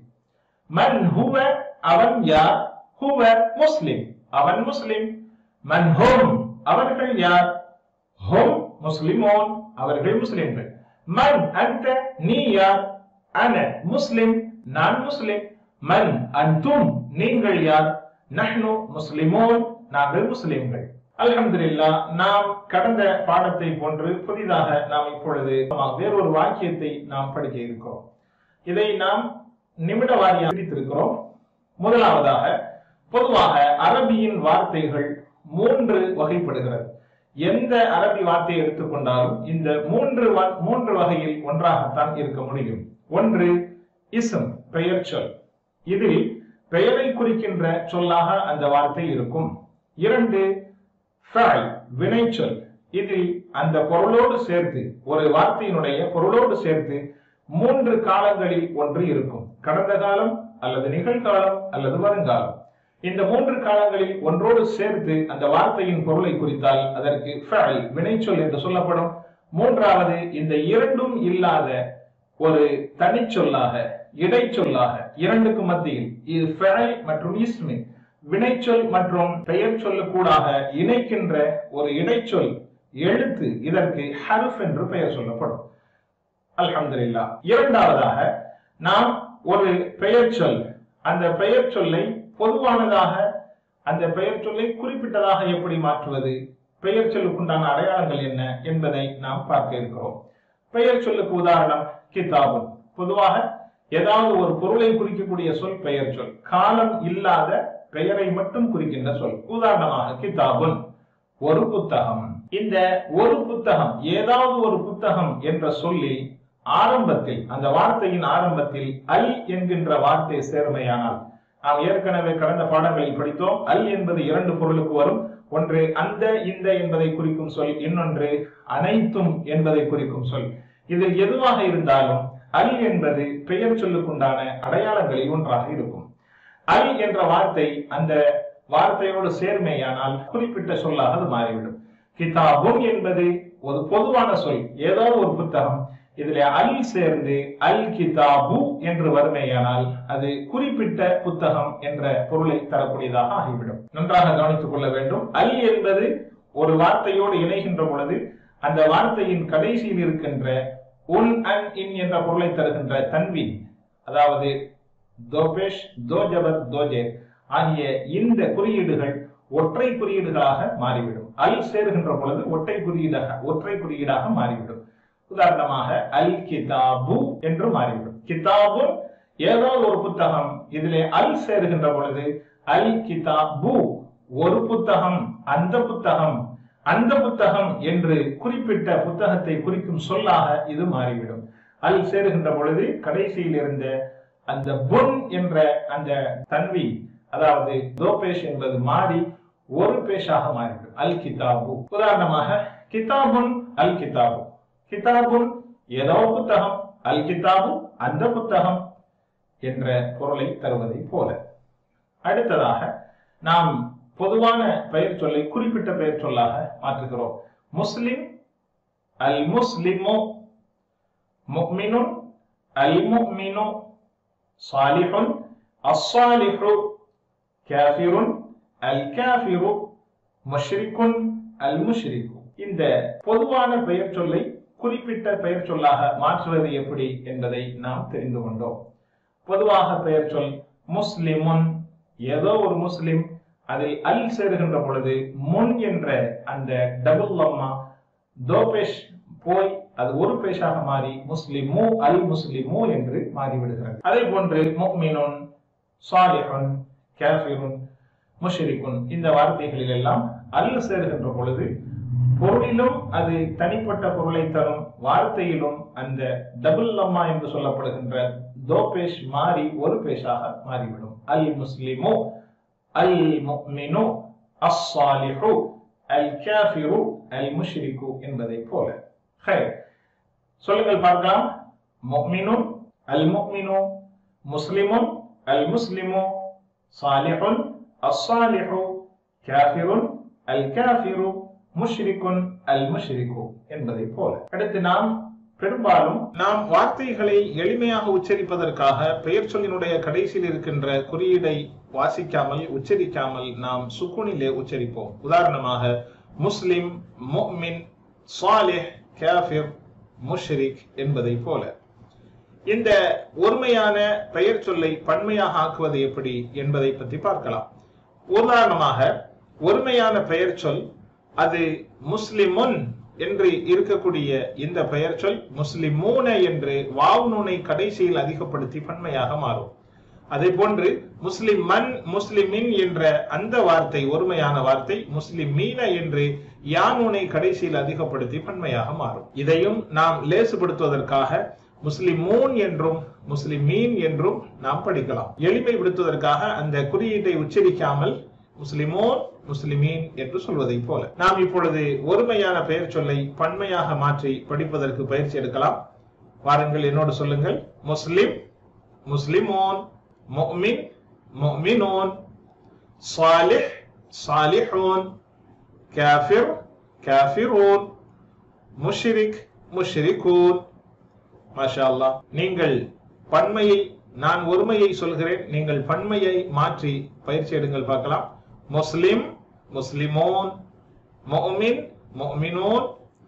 மன் ஹுவ அவன் யார் ஹுவ முஸ்லிம் அவன் முஸ்லிம் மன் ஹும் அவர்கள் யார் ஹும் முஸ்லிமோன் அவர்கள் முஸ்லிம்கள் மன் அந்த நீ யார் அன முஸ்லிம் நான் முஸ்லிம் மன் அன்தும் நீங்கள் யார் நஹ்னு முஸ்லிமோன் நாங்கள் முஸ்லிம்கள் அல்ஹம்துலில்லாஹ் நாம் கடந்த பாடத்தை போன்று புதிதாக நாம் இப்பொழுது வேறொரு வாக்கியத்தை நாம் படிக்க இருக்கிறோம் இதை நாம் நிமிட வாரியாக பிரித்திருக்கிறோம் முதலாவதாக பொதுவாக அரபியின் வார்த்தைகள் மூன்று வகைப்படுகிறது எந்த அரபி வார்த்தையை எடுத்துக்கொண்டாலும் இந்த மூன்று வ- மூன்று வகையில் ஒன்றாகத்தான் இருக்க முடியும் ஒன்று இஸ்ம் பெயர் சொல் இதில் பெயரை குறிக்கின்ற சொல்லாக அந்த வார்த்தை இருக்கும் இரண்டு ஃபஅல் வினைச்சொல் இதில் அந்த பொருளோடு சேர்த்து ஒரு வார்த்தையினுடைய பொருளோடு சேர்த்து மூன்று காலங்களில் ஒன்று இருக்கும் கடந்த காலம் அல்லது நிகழ்காலம் அல்லது வருங்காலம் இந்த மூன்று காலங்களில் ஒன்றோடு சேர்த்து அந்த வார்த்தையின் பொருளை குறித்தால் அதற்கு ஃபஅல் வினைச்சொல் என்று சொல்லப்படும் மூன்றாவது இந்த இரண்டும் இல்லாத ஒரு தனிச்சொல்லாக இடைச்சொல்லாக இரண்டுக்கு மத்தியில் இது ஃபஅல் மற்றும் இஸ்மி வினைச்சொல் மற்றும் பெயர் சொல்லுக்கூடாக இணைக்கின்ற ஒரு இடைச்சொல் எழுத்து இதற்கு ஹர்ஃப் என்று பெயர் சொல்லப்படும் அல்ஹம்துலில்லாஹ் இரண்டாவதாக நாம் ஒரு பெயர் சொல் அந்த பெயர் சொல்லை பொதுவானதாக அந்த பெயர் சொல்லை குறிப்பிட்டதாக எப்படி மாற்றுவது பெயர் சொல்லுக்குண்டான அடையாளங்கள் என்ன என்பதை நாம் பார்க்க இருக்கிறோம் பெயர் சொல்லுக்கு உதாரணம் கிதாபுன் பொதுவாக ஏதாவது ஒரு பொருளை குறிக்கக்கூடிய சொல் பெயர் சொல் காலம் இல்லாத பெயரை மட்டும் குறிக்கின்ற சொல் உதாரணமாக கிதாபுன் ஒரு புத்தகம் இந்த ஒரு புத்தகம் ஏதாவது ஒரு புத்தகம் என்ற சொல்லில் ஆரம்பத்தில் அந்த வார்த்தையின் ஆரம்பத்தில் அல் என்கின்ற வார்த்தை சேர்மையானால் நாம் ஏற்கனவே கடந்த பாடங்களில் படித்தோம் அல் என்பது இரண்டு பொருளுக்கு வரும் ஒன்று அந்த இந்த என்பதை குறிக்கும் சொல் இன்னொன்று அனைத்தும் என்பதை குறிக்கும் சொல் இதில் எதுவாக இருந்தாலும் அல் என்பது பெயர் சொல்லுக்குண்டான அடையாளங்களில் ஒன்றாக இருக்கும் அல் என்ற வார்த்தை அந்த வார்த்தையோடு சேர்மையானால் குறிப்பிட்ட சொல்லாக அது மாறிவிடும் கிதாபுன் என்பது ஒரு பொதுவான சொல் ஏதாவது ஒரு புத்தகம் இதுல அல் சேர்ந்து அல் கிதாபு என்று வறுமையானால் அது குறிப்பிட்ட புத்தகம் என்ற பொருளை தரக்கூடியதாக ஆகிவிடும் நன்றாக கவனித்துக் கொள்ள வேண்டும் அல் என்பது ஒரு வார்த்தையோடு இணைகின்ற பொழுது அந்த வார்த்தையின் கடைசியில் இருக்கின்ற உன் அன் இன் என்ற பொருளை தருகின்ற தன்வின் அதாவது தோபேஷ் தோஜபர் தோஜே ஆகிய இந்த குறியீடுகள் ஒற்றை குறியீடுகளாக மாறிவிடும் அல் சேருகின்ற பொழுது ஒற்றை குறியீடாக ஒற்றை குறியீடாக மாறிவிடும் உதாரணமாக அல் கிதாபு என்று மாறிவிடும் கிதாபு ஏதாவது ஒரு புத்தகம் இதிலே அல் சேருகின்ற பொழுது அல் கிதாபு ஒரு புத்தகம் அந்த புத்தகம் அந்த புத்தகம் என்று குறிப்பிட்ட புத்தகத்தை குறிக்கும் சொல்லாக இது மாறிவிடும் அல் சேருகின்ற பொழுது கடைசியில் இருந்த அந்த புன் என்ற அந்த தன்வி அதாவது தோபேஷ் என்பது மாறி ஒரு பேஷாக மாறிவிடும் அல் கிதாபு உதாரணமாக கிதாபுன் அல் கிதாபு கிதாபுன் ஏதோ புத்தகம் அல் கிதாபு அந்த புத்தகம் என்ற பொருளை தருவதை போல அடுத்ததாக நாம் பொதுவான பெயர் சொல்லை குறிப்பிட்ட பெயர் சொல்லாக மாற்றுகிறோம் முஸ்லிம் அல் முஸ்லிமு முக்மினுன் அல் முக்மினு சாலிஹுன் அஸ்ஸாலிஹு காஃபிருன் அல் காஃபிரு முஷ்ரிக்குன் அல் முஷ்ரிக்கு இந்த பொதுவான பெயர் சொல்லை குறிப்பிட்ட பெயர் சொல்லாக மாற்றுவது எப்படி என்பதை நாம் தெரிந்து கொண்டோம் பொதுவாக பெயர் சொல் முஸ்லிமுன் ஏதோ ஒரு முஸ்லிம் அதில் அல் சேருகின்ற பொழுது முன் என்ற அந்த டபுள் லம்மா தோபேஷ் போய் அது ஒரு பேஷாக மாறி முஸ்லிமு அல் முஸ்லிமு என்று மாறிவிடுகிறது அதே போன்று முக்மினுன் சாலிஹுன் காஃபிருன் முஷ்ரிக்குன் இந்த வார்த்தைகளில் எல்லாம் அல் சேருகின்ற பொழுது பொருளிலும் அது தனிப்பட்ட பொருளை தரும் வார்த்தையிலும் அந்த டபுள் லம்மா என்று சொல்லப்படுகின்ற தோபேஷ் மாறி ஒரு பேஷாக மாறிவிடும் அல் முஸ்லிமு அல் முக்மினு அஸ்ஸாலிஹு அல் காஃபிரு அல் முஷ்ரிகு என்பதை போல ஹைர் சொல்லுங்கள் பார்க்கலாம் முக்மினுன் அல் முக்மினு முஸ்லிமுன் அல் முஸ்லிமு சாலிஹுன் அஸ்ஸாலிஹு காஃபிருன் அல் காஃபிரு முஷ்ரிக்குன் அல் முஷ்ரிகு என்பதை போல அடுத்து நாம் பெரும்பாலும் நாம் வார்த்தைகளை எளிமையாக உச்சரிப்பதற்காக பெயர் சொல்லினுடைய கடைசியில் இருக்கின்ற குறியீடை வாசிக்காமல் உச்சரிக்காமல் நாம் சுக்குனிலே உச்சரிப்போம் உதாரணமாக முஸ்லிம் முக்மின் சாலிஹ் காஃபிர் முஷ்ரிக் என்பதை போல இந்த ஒருமையான பெயர் சொல்லை பன்மையாக ஆக்குவது எப்படி என்பதை பற்றி பார்க்கலாம் உதாரணமாக ஒருமையான பெயர் சொல் அது முஸ்லிமுன் என்று இருக்கக்கூடிய இந்த பெயர் சொல் முஸ்லிமூன என்று வாவு நூனை கடைசியில் அதிகப்படுத்தி பன்மையாக மாறும் அதே போன்று முஸ்லிம் மன் முஸ்லிமின் என்ற அந்த வார்த்தை ஒருமையான வார்த்தை முஸ்லிம் மீன என்று யானூனை கடைசியில் அதிகப்படுத்தி பன்மையாக மாறும் இதையும் நாம் லேசுபடுத்துவதற்காக முஸ்லிமூன் என்றும் முஸ்லிமீன் என்றும் நாம் படிக்கலாம் எளிமைப்படுத்துவதற்காக அந்த குறியீட்டை உச்சரிக்காமல் முஸ்லிமோன் முஸ்லிமீன் என்று சொல்வதை போல நாம் இப்பொழுது ஒருமையான பெயர் சொல்லை பன்மையாக மாற்றி படிப்பதற்கு பயிற்சி எடுக்கலாம் வாருங்கள் என்னோடு சொல்லுங்கள் முஸ்லிம் முஸ்லிமோன் முஃமின் முஃமினூன் சாலிஹ் சாலிஹூன் காஃபிர் காஃபிரூன் முஷ்ரிக் முஷ்ரிகூன் மாஷா அல்லாஹ் நீங்கள் பன்மையை நான் ஒருமையை சொல்கிறேன் நீங்கள் பன்மையை மாற்றி பயிற்சி எடுங்கள் பார்க்கலாம் முஸ்லிம் முஸ்லிமோன் முஃமின் முஃமினூன்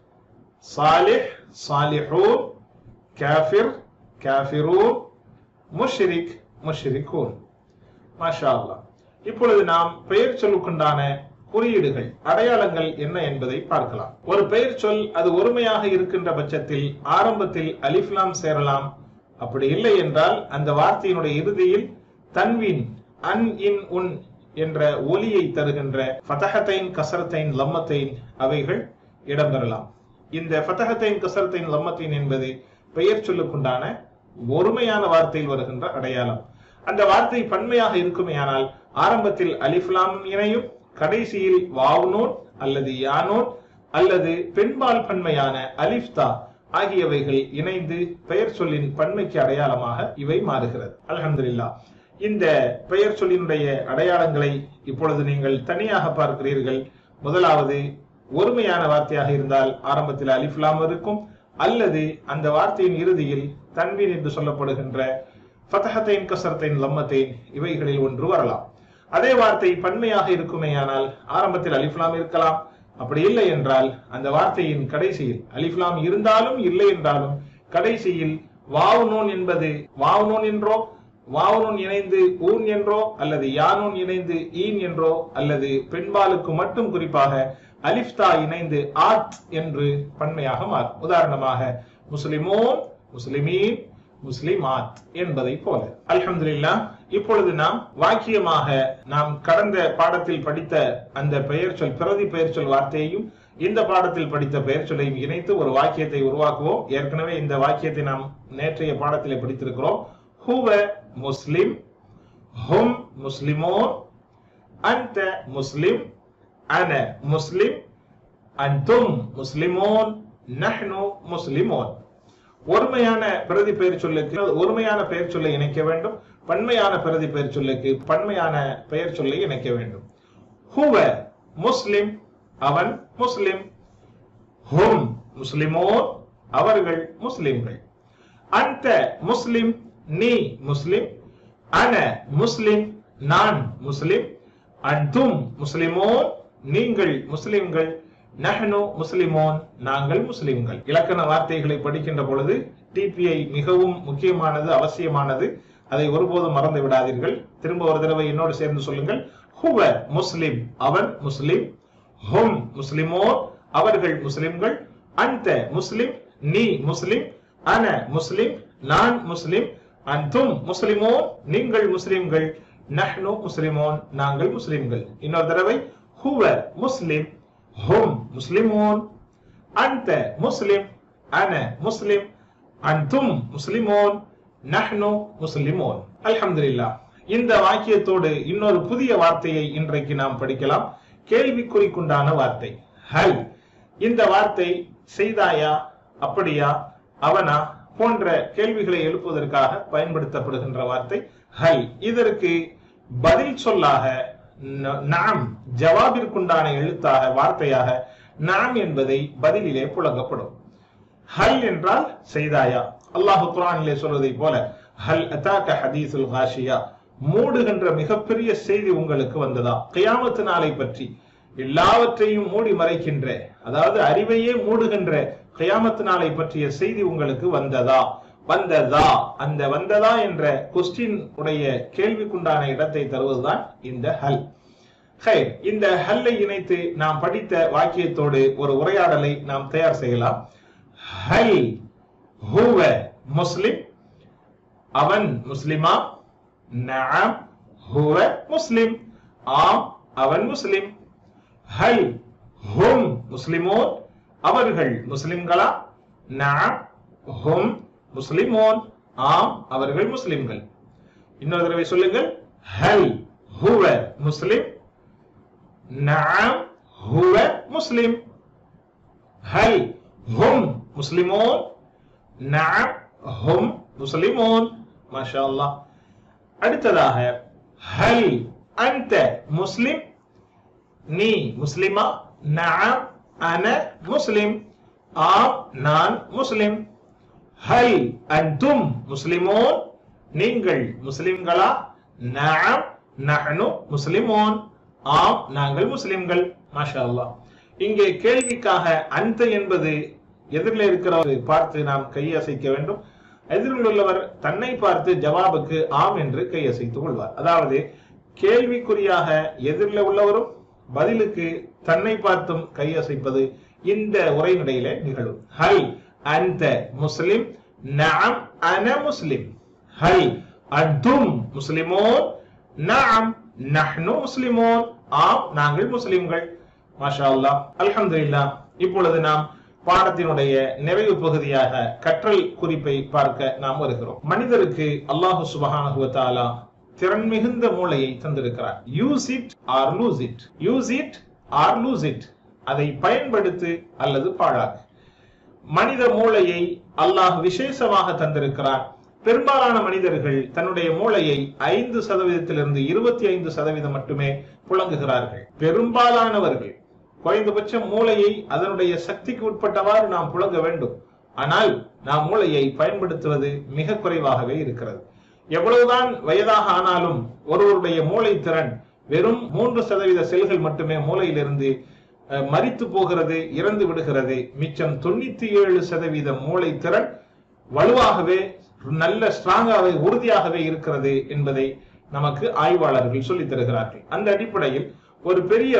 சாலிஹ் சாலிஹூன் காஃபிர் காஃபிரூன் முஷ்ரிக் முஷ்ரிகூன் மாஷா அல்லாஹ் இப்பொழுது நாம் பெயர் சொல்லுக்குண்டான குறியீடுகள் அடையாளங்கள் என்ன என்பதை பார்க்கலாம் ஒரு பெயர் சொல் அது ஒருமையாக இருக்கின்ற பட்சத்தில் ஆரம்பத்தில் அலிஃப்லாம் சேரலாம் அப்படி இல்லை என்றால் அந்த வார்த்தையினுடைய இறுதியில் தன்வின் அன் இன் உன் என்ற ஒலியை தருகின்ற ஃபதஹத்தைன் கசரத்தைன் லம்மத்தைன் அவைகள் இடம்பெறலாம் இந்த ஃபதஹத்தைன் கசரத்தைன் லம்மத்தைன் என்பது பெயர் சொல்லுக்குண்டான ஒருமையான வார்த்தையில் வருகின்ற அடையாளம் அந்த வார்த்தை பன்மையாக இருக்குமேயானால் ஆரம்பத்தில் அலிஃப்லாம் இணையும் கடைசியில் வாவ்னோன் அல்லது யானோன் அல்லது பெண்பால் பன்மையான அலிஃப்தா ஆகியவைகள் இணைந்து பெயர் சொல்லின் பன்மைக்கு அடையாளமாக இவை மாறுகிறது அல்ஹம்துலில்லா இந்த பெயர் சொல்லினுடைய அடையாளங்களை இப்பொழுது நீங்கள் தனியாக பார்க்கிறீர்கள் முதலாவது ஒருமையான வார்த்தையாக இருந்தால் ஆரம்பத்தில் அலிஃப்லாம் இருக்கும் அல்லது அந்த வார்த்தையின் இறுதியில் தன்வீன் என்று சொல்லப்படுகின்ற ஃபதஹத்தைன் கசரத்தைன் லம்மத்தைன் இவைகளில் ஒன்று வரலாம் அதே வார்த்தை பன்மையாக இருக்குமேயானால் ஆரம்பத்தில் அலிஃப்லாம் இருக்கலாம் அப்படி இல்லை என்றால் அந்த வார்த்தையின் கடைசியில் அலிஃப்லாம் இருந்தாலும் இல்லை என்றாலும் கடைசியில் வாவுனோன் என்பது வாவுனோன் என்றோ வாவுனோன் இணைந்து ஊன் என்றோ அல்லது யானோன் இணைந்து ஈன் என்றோ அல்லது பெண்பாலுக்கு மட்டும் குறிப்பாக அலிஃப்தா இணைந்து ஆத் என்று பன்மையாக மாறும் உதாரணமாக முஸ்லிமோன் முஸ்லிமீன் முஸ்லிமாத் என்பதை போல அல்ஹம்துலில்லா இப்பொழுது நாம் வாக்கியமாக நாம் கடந்த பாடத்தில் படித்த அந்த பெயர் சொல் பிரதி பெயர் சொல் வார்த்தையையும் இந்த பாடத்தில் படித்த பெயர் சொல்லையும் இணைத்து ஒரு வாக்கியத்தை உருவாக்குவோம் ஏற்கனவே இந்த வாக்கியத்தை நாம் நேற்றைய பாடத்திலே படித்திருக்கிறோம் ஹுவ முஸ்லிம் ஹும் முஸ்லிமோன் அந்த முஸ்லிம் அன முஸ்லிம் அன்தும் முஸ்லிமோன் நஹ்னு முஸ்லிமோன் ஒருமையான பிரதி பெயர் சொல்லுக்கு ஒருமையான பெயர் சொல்லை இணைக்க வேண்டும் பன்மையான பிரதி பெயர் சொல்லுக்கு பன்மையான பெயர் சொல்லை இணைக்க வேண்டும் ஹுவ முஸ்லிம் அவன் முஸ்லிம் ஹும் முஸ்லிமோன் அவர்கள் முஸ்லிம்கள் அந்த முஸ்லிம் நீ முஸ்லிம் அன முஸ்லிம் நான் முஸ்லிம் அன்தும் முஸ்லிமோன் நீங்கள் முஸ்லிம்கள் நஹனு முஸ்லிமோன் நாங்கள் முஸ்லிம்கள் இலக்கண வார்த்தைகளை படிக்கின்ற பொழுது டிபிஐ மிகவும் முக்கியமானது அவசியமானது அதை ஒருபோதும் மறந்து விடாதீர்கள் திரும்ப ஒரு தடவை என்னோடு சேர்ந்து சொல்லுங்கள் ஹுவ முஸ்லிம் அவன் முஸ்லிம் ஹும் முஸ்லிமோன் அவர்கள் முஸ்லிம்கள் அந்த முஸ்லிம் நீ முஸ்லிம் அன முஸ்லிம் நான் முஸ்லிம் அன்தும் முஸ்லிமோன் நீங்கள் முஸ்லிம்கள் நஹ்னு முஸ்லிமோன் நாங்கள் முஸ்லிம்கள் இன்னொரு தடவை ஹுவ முஸ்லிம் ஹும் முஸ்லிமோன் அந்த முஸ்லிம் அன முஸ்லிம் அன்தும் முஸ்லிமோன் நஹ்னு முஸ்லிமோன் அல்ஹம்துலில்லாஹ் இந்த வாக்கியத்தோடு இன்னொரு புதிய வார்த்தையை இன்றைக்கு நாம் படிக்கலாம் கேள்விக்குறிக்குண்டான வார்த்தை ஹல் இந்த வார்த்தை செய்தாயா அப்படியா அவனா போன்ற கேள்விகளை எழுப்புவதற்காக பயன்படுத்தப்படுகின்ற வார்த்தை ஹல் இதற்கு பதில் சொல்லாக நாம் ஜவாபிற்குண்டான எழுத்தாக வார்த்தையாக நாம் என்பதை பதிலிலே புழங்கப்படும் ஹல் என்றால் செய்தாயா அல்லாஹு குரானிலே சொல்வதை போல ஹல் அத்தாக்க ஹதீசுல் ஹாஷியா மூடுகின்ற மிகப்பெரிய செய்தி உங்களுக்கு வந்ததா கியாமத்து நாளை பற்றி எல்லாவற்றையும் மூடி மறைக்கின்ற அதாவது அறிவையே மூடுகின்ற கியாமத்து நாளை பற்றிய செய்தி உங்களுக்கு வந்ததா வந்ததா அந்த வந்ததா என்ற கொஸ்டின் உடைய கேள்விக்குண்டான இடத்தை தருவதுதான் இந்த ஹல் ஹைர் இந்த ஹல்லை இணைத்து நாம் படித்த வாக்கியத்தோடு ஒரு உரையாடலை நாம் தயார் செய்யலாம் ஹல் ஹுவ முஸ்லிம் அவன் முஸ்லிமா நஅம் ஹுவ முஸ்லிம் ஆம் அவன் முஸ்லிம் ஹல் ஹும் முஸ்லிமோன் அவர்கள் முஸ்லிம்களா நஅம் ஹும் முஸ்லிமோன் ஆம் அவர்கள் முஸ்லிம்கள் இன்னொரு தடவை சொல்லுங்கள் ஹல் ஹுவ முஸ்லிம் நஅம் ஹுவ முஸ்லிம் ஹல் ஹும் முஸ்லிமோன் நஅம் ஹும் முஸ்லிமோன் மாஷா அல்லாஹ் அடுத்ததாக ஹல் அன்த முஸ்லிம் நீ முஸ்லிமா நஅம் அன முஸ்லிம் ஆம் நான் முஸ்லிம் ஹல் அன்தும் முஸ்லிமோன் நீங்கள் முஸ்லிம்களா நஅம் நஹ்னு முஸ்லிமோன் ஆம் நாங்கள் முஸ்லிம்கள் மாஷா அல்லாஹ் இங்கே கேள்விக்காக அந்த என்பது எதிரில் இருக்கிறவரை பார்த்து நாம் கையசைக்க வேண்டும் எதிரில் உள்ளவர் தன்னை பார்த்து ஜவாபுக்கு ஆம் என்று கையசைத்துக் கொள்வார் அதாவது கேள்விக்குறியாக எதிரில் உள்ளவரும் பதிலுக்கு தன்னை பார்த்தும் கையசைப்பது இந்த உரைநடையில நிகழும் ஹல் அந்த முஸ்லிம் நஅம் அன முஸ்லிம் ஹல் அன்தும் முஸ்லிமோன் நஅம் நஹ்னு முஸ்லிமோன் ஆம் நாங்கள் முஸ்லிம்கள் மாஷா அல்லாஹ் அல்ஹம்துலில்லாஹ் இப்பொழுது நாம் பாடத்தினுடைய நிறைவு பகுதியாக கற்றல் குறிப்பை பார்க்க நாம் வருகிறோம் மனிதருக்கு அல்லாஹு சுபஹானஹு வ தஆலா திறன் மிகுந்த மூளையை தந்திருக்கிறார் use it or lose it use it or lose it அதை பயன்படுத்து அல்லது பாழாக்கு மனித மூளையை அல்லாஹ் விசேஷமாக தந்திருக்கிறான் பெரும்பாலான மனிதர்கள் தன்னுடைய மூளையை ஐந்து சதவீதத்திலிருந்து இருபத்தி ஐந்து சதவீதம் மட்டுமே புழங்குகிறார்கள் பெரும்பாலானவர்கள் குறைந்தபட்சம் மூளையை அதனுடைய சக்திக்கு உட்பட்டவாறு நாம் புழங்க வேண்டும் ஆனால் நாம் மூளையை பயன்படுத்துவது மிக குறைவாகவே இருக்கிறது எவ்வளவுதான் வயதாக ஆனாலும் ஒருவருடைய மூளை திறன் வெறும் மூன்று சதவீத செல்கள் மட்டுமே மூளையிலிருந்து அஹ், மரித்து போகிறது இறந்து விடுகிறது மிச்சம் தொண்ணூத்தி ஏழு சதவீத மூளை திறன் வலுவாகவே நல்ல ஸ்ட்ராங்காகவே உறுதியாகவே இருக்கிறது என்பதை நமக்கு ஆய்வாளர்கள் சொல்லித் தருகிறார்கள் அந்த அடிப்படையில் ஒரு பெரியவர்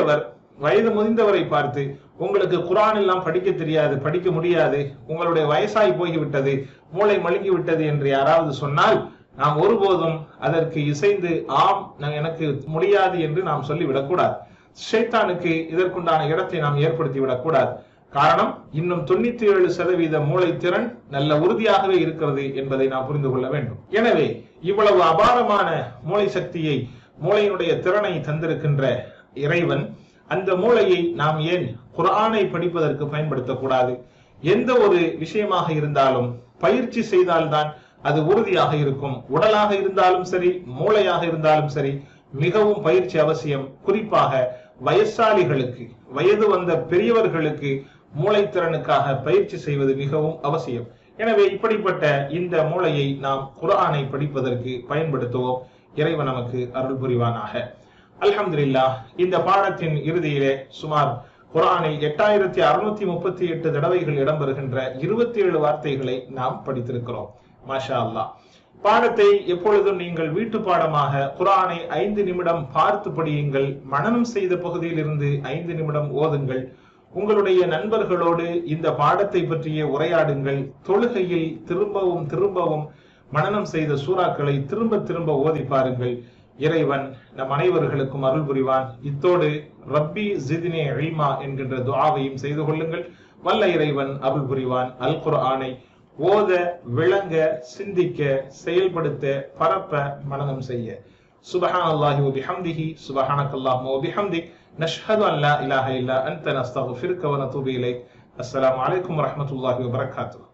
வயது முதிர்ந்தவரை பார்த்து உங்களுக்கு குரான் எல்லாம் படிக்க தெரியாது படிக்க முடியாது உங்களுடைய வயசாய் போய்விட்டது மூளை மழுங்கி விட்டது என்று யாராவது சொன்னால் நாம் ஒருபோதும் அதற்கு இசைந்து ஆம் நான் எனக்கு முடியாது என்று நாம் சொல்லிவிடக்கூடாது ஷைத்தானுக்கு இதற்குண்டான இடத்தை நாம் ஏற்படுத்தி விடக்கூடாது காரணம் இன்னும் தொண்ணூத்தி ஏழு சதவீத மூளை திறன் நல்ல உறுதியாகவே இருக்கிறது என்பதை நாம் புரிந்து கொள்ள வேண்டும் எனவே இவ்வளவு அபாரமான மூளை சக்தியை மூளையினுடைய திறனை தந்திருக்கின்ற இறைவன் அந்த மூளையை நாம் ஏன் குரானை படிப்பதற்கு பயன்படுத்தக்கூடாது எந்த ஒரு விஷயமாக இருந்தாலும் பயிற்சி செய்தால்தான் அது உறுதியாக இருக்கும் உடலாக இருந்தாலும் சரி மூளையாக இருந்தாலும் சரி மிகவும் பயிற்சி அவசியம் குறிப்பாக வயசாளிகளுக்கு வயது வந்த பெரியவர்களுக்கு மூளைத்திறனுக்காக பயிற்சி செய்வது மிகவும் அவசியம் எனவே இப்படிப்பட்ட இந்த மூளையை நாம் குரானை படிப்பதற்கு பயன்படுத்துவோம் இறைவன் நமக்கு அருள் புரிவானாக அல்ஹம்துலில்லா இந்த பாடத்தின் இறுதியிலே சுமார் குரானில் எட்டாயிரத்தி அறுநூத்தி முப்பத்தி எட்டு தடவைகள் இடம்பெறுகின்ற இருபத்தி ஏழு வார்த்தைகளை நாம் படித்திருக்கிறோம் மாஷா அல்லாஹ் பாடத்தை எப்பொழுதும் நீங்கள் வீட்டு பாடமாக குரானை ஐந்து நிமிடம் பார்த்து படியுங்கள் மனனம் செய்த பகுதியில் இருந்து ஐந்து நிமிடம் ஓதுங்கள் உங்களுடைய நண்பர்களோடு இந்த பாடத்தை பற்றிய உரையாடுங்கள் தொழுகையில் திரும்பவும் திரும்பவும் மனனம் செய்த சூறாக்களை திரும்ப திரும்ப ஓதி பாருங்கள் இறைவன் நம் அனைவர்களுக்கும் அருள் புரிவான் இத்தோடு ரப்பி ஜிதினே இல்மா என்கின்ற துஆவையும் செய்து கொள்ளுங்கள் வல்ல இறைவன் அருள் புரிவான் அல் குர்ஆனை ஓத விளங்க சிந்திக்க செயல்படுத்த பரப்ப மனனம் செய்ய சுபஹான் அல்லாஹி வபிஹம்திஹி சுபஹானக் அல்லாஹும்ம வபிஹம்திக் நஷ்ஹது அன் லா இலாஹ இல்லா அன்த நஸ்தக்ஃபிருக்க வ நதூபு இலைக் அஸ்ஸலாமு அலைக்கும் வரஹ்மத்துல்லாஹி வபரகாத்துஹு